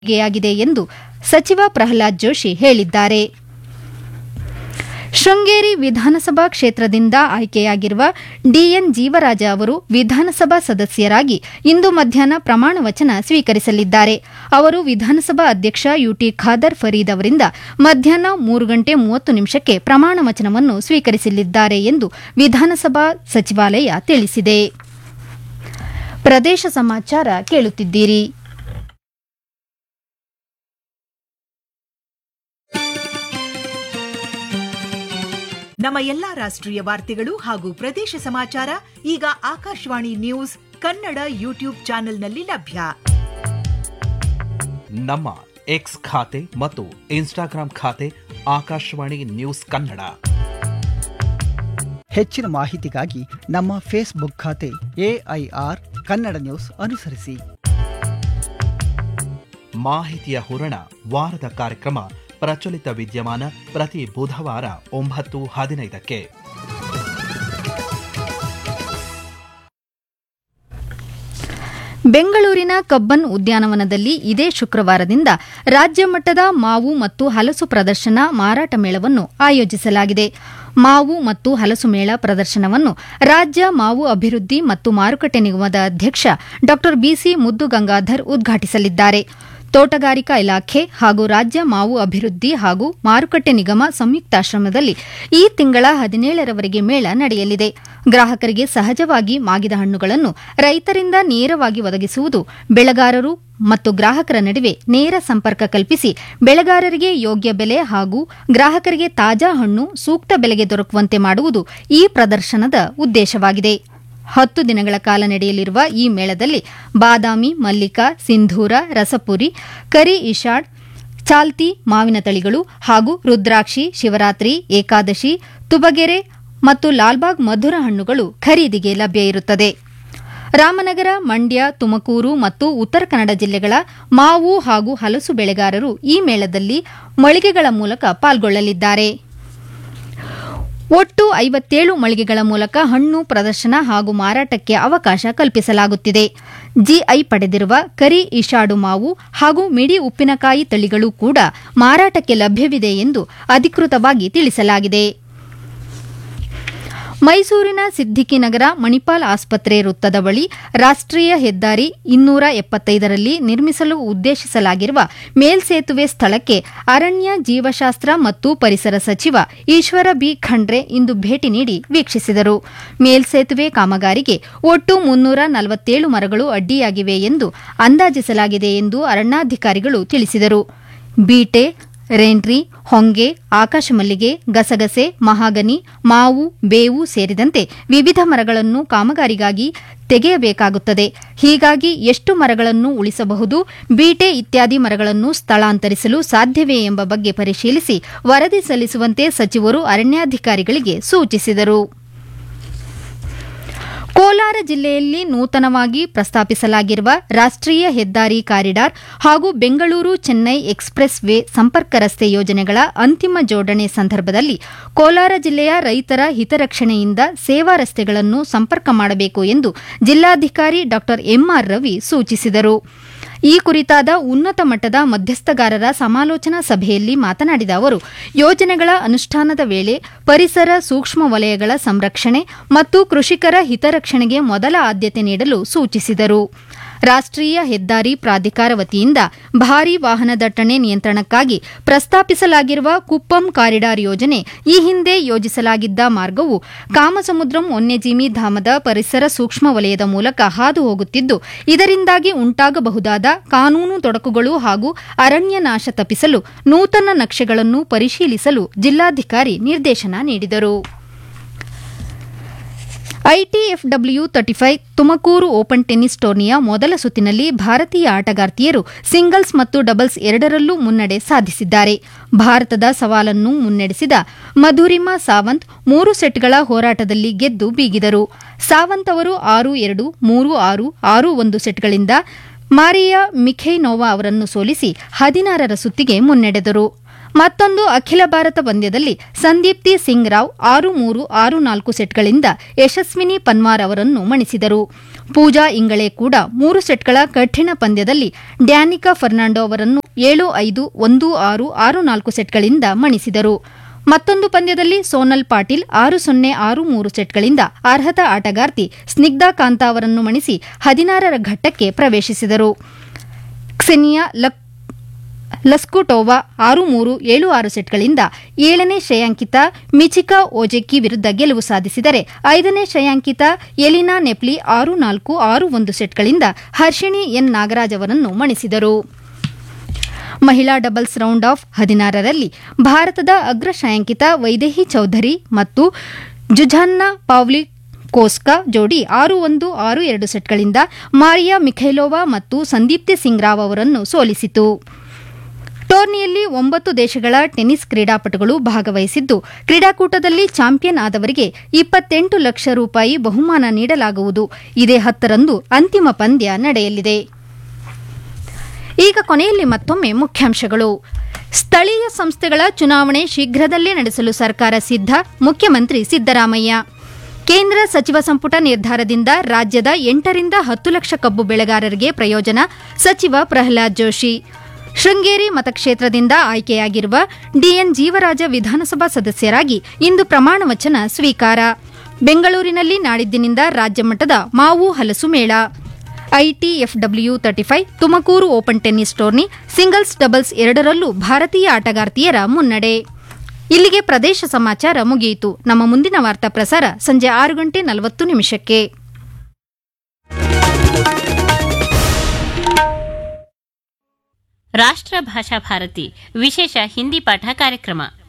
ಆಗಿದೆ ಎಂದು ಸಚಿವ ಪ್ರಹ್ಲಾದ್ ಜೋಶಿ ಹೇಳಿದ್ದಾರೆ ಶೃಂಗೇರಿ ವಿಧಾನಸಭಾ ಕ್ಷೇತ್ರದಿಂದ ಆಯ್ಕೆಯಾಗಿರುವ ಡಿಎನ್ ಜೀವರಾಜ ಅವರು ವಿಧಾನಸಭಾ ಸದಸ್ಯರಾಗಿ ಇಂದು ಮಧ್ಯಾಹ್ನ ಪ್ರಮಾಣ ವಚನ ಸ್ವೀಕರಿಸಲಿದ್ದಾರೆ ಅವರು ವಿಧಾನಸಭಾ ಅಧ್ಯಕ್ಷ ಯುಟಿ ಖಾದರ್ ಫರೀದ್ ಅವರಿಂದ ಮಧ್ಯಾಹ್ನ ಮೂರು ಗಂಟೆ ಮೂವತ್ತು ನಿಮಿಷಕ್ಕೆ ಪ್ರಮಾಣ ವಚನವನ್ನು ಸ್ವೀಕರಿಸಲಿದ್ದಾರೆ ಎಂದು ವಿಧಾನಸಭಾ ಸಚಿವಾಲಯ ತಿಳಿಸಿದೆ ಪ್ರದೇಶ ಸಮಾಚಾರ ಕೇಳುತ್ತಿದ್ದೀರಿ ನಮ್ಮ ಎಲ್ಲಾ ರಾಷ್ಟ್ರೀಯ ವಾರ್ತೆಗಳು ಹಾಗೂ ಪ್ರದೇಶ ಸಮಾಚಾರ ಈಗ ಆಕಾಶವಾಣಿ ನ್ಯೂಸ್ ಕನ್ನಡ ಯೂಟ್ಯೂಬ್ ಚಾನೆಲ್ನಲ್ಲಿ ಲಭ್ಯ ನಮ್ಮ ಎಕ್ಸ್ ಖಾತೆ ಮತ್ತು ಇನ್ಸ್ಟಾಗ್ರಾಂ ಖಾತೆ ಆಕಾಶವಾಣಿ ನ್ಯೂಸ್ ಕನ್ನಡ ಹೆಚ್ಚಿನ ಮಾಹಿತಿಗಾಗಿ ನಮ್ಮ ಫೇಸ್ಬುಕ್ ಖಾತೆ ಎಐಆರ್ ಕನ್ನಡ ನ್ಯೂಸ್ ಅನುಸರಿಸಿ ಮಾಹಿತಿಯ ಹೂರಣ ವಾರದ ಕಾರ್ಯಕ್ರಮ ಪ್ರಚಲಿತ ವಿದ್ಯಮಾನ ಪ್ರತಿ ಬುಧವಾರ ಒಂಬತ್ತು ಹದಿನೈದಕ್ಕೆ ಬೆಂಗಳೂರಿನ ಕಬ್ಬನ್ ಉದ್ಯಾನವನದಲ್ಲಿ ಇದೇ ಶುಕ್ರವಾರದಿಂದ ರಾಜ್ಯ ಮಟ್ಟದ ಮಾವು ಮತ್ತು ಹಲಸು ಪ್ರದರ್ಶನ ಮಾರಾಟ ಮೇಳವನ್ನು ಆಯೋಜಿಸಲಾಗಿದೆ ಮಾವು ಮತ್ತು ಹಲಸು ಮೇಳ ಪ್ರದರ್ಶನವನ್ನು ರಾಜ್ಯ ಮಾವು ಅಭಿವೃದ್ಧಿ ಮತ್ತು ಮಾರುಕಟ್ಟೆ ನಿಗಮದ ಅಧ್ಯಕ್ಷ ಡಾ ಬಿಸಿ ಮುದ್ದುಗಂಗಾಧರ್ ಉದ್ಘಾಟಿಸಲಿದ್ದಾರೆ ತೋಟಗಾರಿಕಾ ಇಲಾಖೆ ಹಾಗೂ ರಾಜ್ಯ ಮಾವು ಅಭಿವೃದ್ಧಿ ಹಾಗೂ ಮಾರುಕಟ್ಟೆ ನಿಗಮ ಸಂಯುಕ್ತಾಶ್ರಮದಲ್ಲಿ ಈ ತಿಂಗಳ ಹದಿನೇಳರವರೆಗೆ ಮೇಳ ನಡೆಯಲಿದೆ ಗ್ರಾಹಕರಿಗೆ ಸಹಜವಾಗಿ ಮಾಗಿದ ಹಣ್ಣುಗಳನ್ನು ರೈತರಿಂದ ನೇರವಾಗಿ ಒದಗಿಸುವುದು ಬೆಳೆಗಾರರು ಮತ್ತು ಗ್ರಾಹಕರ ನಡುವೆ ನೇರ ಸಂಪರ್ಕ ಕಲ್ಪಿಸಿ ಬೆಳೆಗಾರರಿಗೆ ಯೋಗ್ಯ ಬೆಲೆ ಹಾಗೂ ಗ್ರಾಹಕರಿಗೆ ತಾಜಾ ಹಣ್ಣು ಸೂಕ್ತ ಬೆಲೆಗೆ ದೊರಕುವಂತೆ ಮಾಡುವುದು ಈ ಪ್ರದರ್ಶನದ ಉದ್ದೇಶವಾಗಿದೆ ಹತ್ತು ದಿನಗಳ ಕಾಲ ನಡೆಯಲಿರುವ ಈ ಮೇಳದಲ್ಲಿ ಬಾದಾಮಿ ಮಲ್ಲಿಕಾ ಸಿಂಧೂರ ರಸಪುರಿ ಕರಿ ಇಶಾಡ್ ಚಾಲ್ತಿ ಮಾವಿನ ತಳಿಗಳು ಹಾಗೂ ರುದ್ರಾಕ್ಷಿ ಶಿವರಾತ್ರಿ ಏಕಾದಶಿ ತುಬಗೆರೆ ಮತ್ತು ಲಾಲ್ಬಾಗ್ ಮಧುರ ಹಣ್ಣುಗಳು ಖರೀದಿಗೆ ಲಭ್ಯ ಇರುತ್ತದೆ ರಾಮನಗರ ಮಂಡ್ಯ ತುಮಕೂರು ಮತ್ತು ಉತ್ತರ ಕನ್ನಡ ಜಿಲ್ಲೆಗಳ ಮಾವು ಹಾಗೂ ಹಲಸು ಬೆಳೆಗಾರರು ಈ ಮೇಳದಲ್ಲಿ ಮಳಿಗೆಗಳ ಮೂಲಕ ಪಾಲ್ಗೊಳ್ಳಲಿದ್ದಾರೆ ಒಟ್ಟು ಐವತ್ತೇಳು ಮಳಿಗೆಗಳ ಮೂಲಕ ಹಣ್ಣು ಪ್ರದರ್ಶನ ಹಾಗೂ ಮಾರಾಟಕ್ಕೆ ಅವಕಾಶ ಕಲ್ಪಿಸಲಾಗುತ್ತಿದೆ ಜಿಐ ಪಡೆದಿರುವ ಕರಿ ಇಶಾಡು ಮಾವು ಹಾಗೂ ಮಿಡಿ ಉಪ್ಪಿನಕಾಯಿ ತಳಿಗಳು ಕೂಡ ಮಾರಾಟಕ್ಕೆ ಲಭ್ಯವಿದೆ ಎಂದು ಅಧಿಕೃತವಾಗಿ ತಿಳಿಸಲಾಗಿದೆ ಮೈಸೂರಿನ ಸಿದ್ದಿಕಿ ನಗರ ಮಣಿಪಾಲ್ ಆಸ್ಪತ್ರೆ ವೃತ್ತದ ಬಳಿ ರಾಷ್ಟ್ರೀಯ ಹೆದ್ದಾರಿ ಇನ್ನೂರ ಎಪ್ಪತ್ತೈದರಲ್ಲಿ ನಿರ್ಮಿಸಲು ಉದ್ದೇಶಿಸಲಾಗಿರುವ ಮೇಲ್ಸೇತುವೆ ಸ್ಥಳಕ್ಕೆ ಅರಣ್ಯ ಜೀವಶಾಸ್ತ್ರ ಮತ್ತು ಪರಿಸರ ಸಚಿವ ಈಶ್ವರ ಬಿ ಖಂಡ್ರೆ ಇಂದು ಭೇಟಿ ನೀಡಿ ವೀಕ್ಷಿಸಿದರು ಮೇಲ್ಸೇತುವೆ ಕಾಮಗಾರಿಗೆ ಒಟ್ಟು ಮುನ್ನೂರ ನಲವತ್ತೇಳು ಮರಗಳು ಅಡ್ಡಿಯಾಗಿವೆ ಎಂದು ಅಂದಾಜಿಸಲಾಗಿದೆ ಎಂದು ಅರಣ್ಯಾಧಿಕಾರಿಗಳು ತಿಳಿಸಿದರು ಬೀಟೆ ರೇನ್ರಿ ಹೊಂಗೆ ಆಕಾಶಮಲ್ಲಿಗೆ ಗಸಗಸೆ ಮಹಾಗನಿ ಮಾವು ಬೇವು ಸೇರಿದಂತೆ ವಿವಿಧ ಮರಗಳನ್ನು ಕಾಮಗಾರಿಗಾಗಿ ತೆಗೆಯಬೇಕಾಗುತ್ತದೆ ಹೀಗಾಗಿ ಎಷ್ಟು ಮರಗಳನ್ನು ಉಳಿಸಬಹುದು ಬೀಟೆ ಇತ್ಯಾದಿ ಮರಗಳನ್ನು ಸ್ಥಳಾಂತರಿಸಲು ಸಾಧ್ಯವೇ ಎಂಬ ಬಗ್ಗೆ ಪರಿಶೀಲಿಸಿ ವರದಿ ಸಲ್ಲಿಸುವಂತೆ ಸಚಿವರು ಅರಣ್ಯಾಧಿಕಾರಿಗಳಿಗೆ ಸೂಚಿಸಿದರು ಕೋಲಾರ ಜಿಲ್ಲೆಯಲ್ಲಿ ನೂತನವಾಗಿ ಪ್ರಸ್ತಾಪಿಸಲಾಗಿರುವ ರಾಷ್ಟ್ರೀಯ ಹೆದ್ದಾರಿ ಕಾರಿಡಾರ್ ಹಾಗೂ ಬೆಂಗಳೂರು ಚೆನ್ನೈ ಎಕ್ಸ್ಪ್ರೆಸ್ ವೇ ಸಂಪರ್ಕ ರಸ್ತೆ ಯೋಜನೆಗಳ ಅಂತಿಮ ಜೋಡಣೆ ಸಂದರ್ಭದಲ್ಲಿ ಕೋಲಾರ ಜಿಲ್ಲೆಯ ರೈತರ ಹಿತರಕ್ಷಣೆಯಿಂದ ಸೇವಾ ರಸ್ತೆಗಳನ್ನು ಸಂಪರ್ಕ ಮಾಡಬೇಕು ಎಂದು ಜಿಲ್ಲಾಧಿಕಾರಿ ಡಾ ಎಂಆರ್ ರವಿ ಸೂಚಿಸಿದರು ಈ ಕುರಿತಾದ ಉನ್ನತ ಮಟ್ಟದ ಮಧ್ಯಸ್ಥಗಾರರ ಸಮಾಲೋಚನಾ ಸಭೆಯಲ್ಲಿ ಮಾತನಾಡಿದ ಅವರು ಯೋಜನೆಗಳ ಅನುಷ್ಠಾನದ ವೇಳೆ ಪರಿಸರ ಸೂಕ್ಷ್ಮ ವಲಯಗಳ ಸಂರಕ್ಷಣೆ ಮತ್ತು ಕೃಷಿಕರ ಹಿತರಕ್ಷಣೆಗೆ ಮೊದಲ ಆದ್ಯತೆ ನೀಡಲು ಸೂಚಿಸಿದರು ರಾಷ್ಟ್ರೀಯ ಹೆದ್ದಾರಿ ಪ್ರಾಧಿಕಾರ ವತಿಯಿಂದ ಭಾರೀ ವಾಹನ ದಟ್ಟಣೆ ನಿಯಂತ್ರಣಕ್ಕಾಗಿ ಪ್ರಸ್ತಾಪಿಸಲಾಗಿರುವ ಕುಪ್ಪಂ ಕಾರಿಡಾರ್ ಯೋಜನೆ ಈ ಹಿಂದೆ ಯೋಜಿಸಲಾಗಿದ್ದ ಮಾರ್ಗವು ಕಾಮಸಮುದ್ರಂ ವನ್ಯಜೀವಿ ಧಾಮದ ಪರಿಸರ ಸೂಕ್ಷ್ಮ ವಲಯದ ಮೂಲಕ ಹಾದು ಹೋಗುತ್ತಿದ್ದು ಇದರಿಂದಾಗಿ ಉಂಟಾಗಬಹುದಾದ ಕಾನೂನು ತೊಡಕುಗಳು ಹಾಗೂ ಅರಣ್ಯ ನಾಶ ತಪ್ಪಿಸಲು ನೂತನ ನಕ್ಷೆಗಳನ್ನು ಪರಿಶೀಲಿಸಲು ಜಿಲ್ಲಾಧಿಕಾರಿ ನಿರ್ದೇಶನ ನೀಡಿದರು ITFW thirty five Tumakuru open tennis ಟೂರ್ನಿಯ ಮೊದಲ ಸುತ್ತಿನಲ್ಲಿ ಭಾರತೀಯ ಆಟಗಾರ್ತಿಯರು ಸಿಂಗಲ್ಸ್ ಮತ್ತು ಡಬಲ್ಸ್ ಎರಡರಲ್ಲೂ ಮುನ್ನಡೆ ಸಾಧಿಸಿದ್ದಾರೆ ಭಾರತದ ಸವಾಲನ್ನು ಮುನ್ನಡೆಸಿದ ಮಧುರಿಮಾ ಸಾವಂತ್ ಮೂರು ಸೆಟ್ಗಳ ಹೋರಾಟದಲ್ಲಿ ಗೆದ್ದು ಬೀಗಿದರು ಸಾವಂತ್ ಅವರು ಆರು ಎರಡು ಮೂರು ಆರು ಆರು ಒಂದು ಸೆಟ್ಗಳಿಂದ ಮಾರಿಯಾ ಮಿಖೈನೋವಾ ಅವರನ್ನು ಸೋಲಿಸಿ ಹದಿನಾರರ ಸುತ್ತಿಗೆ ಮುನ್ನಡೆದರು ಮತ್ತೊಂದು ಅಖಿಲ ಭಾರತ ಪಂದ್ಯದಲ್ಲಿ ಸಂದೀಪ್ತಿ ಸಿಂಗ್ ರಾವ್ ಆರು ಮೂರು ಆರು ನಾಲ್ಕು ಸೆಟ್ಗಳಿಂದ ಯಶಸ್ವಿನಿ ಪನ್ವಾರ್ ಅವರನ್ನು ಮಣಿಸಿದರು ಪೂಜಾ ಇಂಗಳೆ ಕೂಡ ಮೂರು ಸೆಟ್ಗಳ ಕಠಿಣ ಪಂದ್ಯದಲ್ಲಿ ಡ್ಯಾನಿಕಾ ಫರ್ನಾಂಡೋ ಅವರನ್ನು ಏಳು ಐದು ಒಂದು ಆರು ಆರು ನಾಲ್ಕು ಸೆಟ್ಗಳಿಂದ ಮಣಿಸಿದರು ಮತ್ತೊಂದು ಪಂದ್ಯದಲ್ಲಿ ಸೋನಲ್ ಪಾಟೀಲ್ ಆರು ಸೊನ್ನೆ ಆರು ಮೂರು ಸೆಟ್ಗಳಿಂದ ಅರ್ಹತಾ ಆಟಗಾರ್ತಿ ಸ್ನಿಗ್ಧಾ ಕಾಂತಾ ಅವರನ್ನು ಮಣಿಸಿ ಹದಿನಾರರ ಘಟ್ಟಕ್ಕೆ ಪ್ರವೇಶಿಸಿದರು ಕ್ಸೆನಿಯಾ ಲಕ್ ಲಸ್ಕುಟೋವಾ ಆರು ಮೂರು ಏಳು ಆರು ಸೆಟ್ಗಳಿಂದ ಏಳನೇ ಶ್ರೇಯಾಂಕಿತ ಮಿಚಿಕಾ ಓಜೆಕ್ಕಿ ವಿರುದ್ಧ ಗೆಲುವು ಸಾಧಿಸಿದರೆ ಐದನೇ ಶ್ರೇಯಾಂಕಿತ ಎಲಿನಾ ನೆಪ್ಲಿ ಆರು ನಾಲ್ಕು ಆರು ಒಂದು ಸೆಟ್ಗಳಿಂದ ಹರ್ಷಿಣಿ ಎನ್ ನಾಗರಾಜ್ ಅವರನ್ನು ಮಣಿಸಿದರು ಮಹಿಳಾ ಡಬಲ್ಸ್ ರೌಂಡ್ ಆಫ್ ಹದಿನಾರರಲ್ಲಿ ಭಾರತದ ಅಗ್ರ ಶ್ರೇಯಾಂಕಿತ ವೈದೇಹಿ ಚೌಧರಿ ಮತ್ತು ಜುಝಾನ್ನ ಪಾವ್ಲಿ ಕೋಸ್ಕಾ ಜೋಡಿ ಆರು ಒಂದು ಆರು ಎರಡು ಸೆಟ್ಗಳಿಂದ ಮಾರಿಯಾ ಮಿಖೈಲೋವಾ ಮತ್ತು ಸಂದೀಪ್ತಿ ಸಿಂಗ್ ರಾವ್ ಅವರನ್ನು ಸೋಲಿಸಿತು ಟೂರ್ನಿಯಲ್ಲಿ ಒಂಬತ್ತು ದೇಶಗಳ ಟೆನ್ನಿಸ್ ಕ್ರೀಡಾಪಟುಗಳು ಭಾಗವಹಿಸಿದ್ದು ಕ್ರೀಡಾಕೂಟದಲ್ಲಿ ಚಾಂಪಿಯನ್ ಆದವರಿಗೆ ಇಪ್ಪತ್ತೆಂಟು ಲಕ್ಷ ರೂಪಾಯಿ ಬಹುಮಾನ ನೀಡಲಾಗುವುದು ಇದೇ ಹತ್ತರಂದು ಅಂತಿಮ ಪಂದ್ಯ ನಡೆಯಲಿದೆ ಈಗ ಕೊನೆಯಲ್ಲಿ ಮತ್ತೊಮ್ಮೆ ಮುಖ್ಯಾಂಶಗಳು ಸ್ಥಳೀಯ ಸಂಸ್ಥೆಗಳ ಚುನಾವಣೆ ಶೀಘ್ರದಲ್ಲೇ ನಡೆಸಲು ಸರ್ಕಾರ ಸಿದ್ಧ ಮುಖ್ಯಮಂತ್ರಿ ಸಿದ್ದರಾಮಯ್ಯ ಕೇಂದ್ರ ಸಚಿವ ಸಂಪುಟ ನಿರ್ಧಾರದಿಂದ ರಾಜ್ಯದ ಎಂಟರಿಂದ ಹತ್ತು ಲಕ್ಷ ಕಬ್ಬು ಬೆಳೆಗಾರರಿಗೆ ಪ್ರಯೋಜನ ಸಚಿವ ಪ್ರಹ್ಲಾದ್ ಜೋಶಿ ಶೃಂಗೇರಿ ಮತಕ್ಷೇತ್ರದಿಂದ ಆಯ್ಕೆಯಾಗಿರುವ ಡಿಎನ್ ಜೀವರಾಜ ವಿಧಾನಸಭಾ ಸದಸ್ಯರಾಗಿ ಇಂದು ಪ್ರಮಾಣ ವಚನ ಸ್ವೀಕಾರ ಬೆಂಗಳೂರಿನಲ್ಲಿ ನಾಡಿದ್ದಿನಿಂದ ರಾಜ್ಯ ಮಟ್ಟದ ಮಾವು ಹಲಸು ಮೇಳ ITFW thirty five Tumakuru open tennis tourney singles doubles ಎರಡರಲ್ಲೂ ಭಾರತೀಯ ಆಟಗಾರ್ತಿಯರ ಮುನ್ನಡೆ ಇಲ್ಲಿಗೆ ಪ್ರದೇಶ ಸಮಾಚಾರ ಮುಗಿಯಿತು ನಮ್ಮ ಮುಂದಿನ ವಾರ್ತಾ ಪ್ರಸಾರ ಸಂಜೆ ಆರು ಗಂಟೆ ನಲವತ್ತು ನಿಮಿಷಕ್ಕೆ ರಾಷ್ಟ್ರ ಭಾಷಾ ಭಾರತಿ ವಿಶೇಷ ಹಿಂದಿ ಪಾಠ ಕಾರ್ಯಕ್ರಮ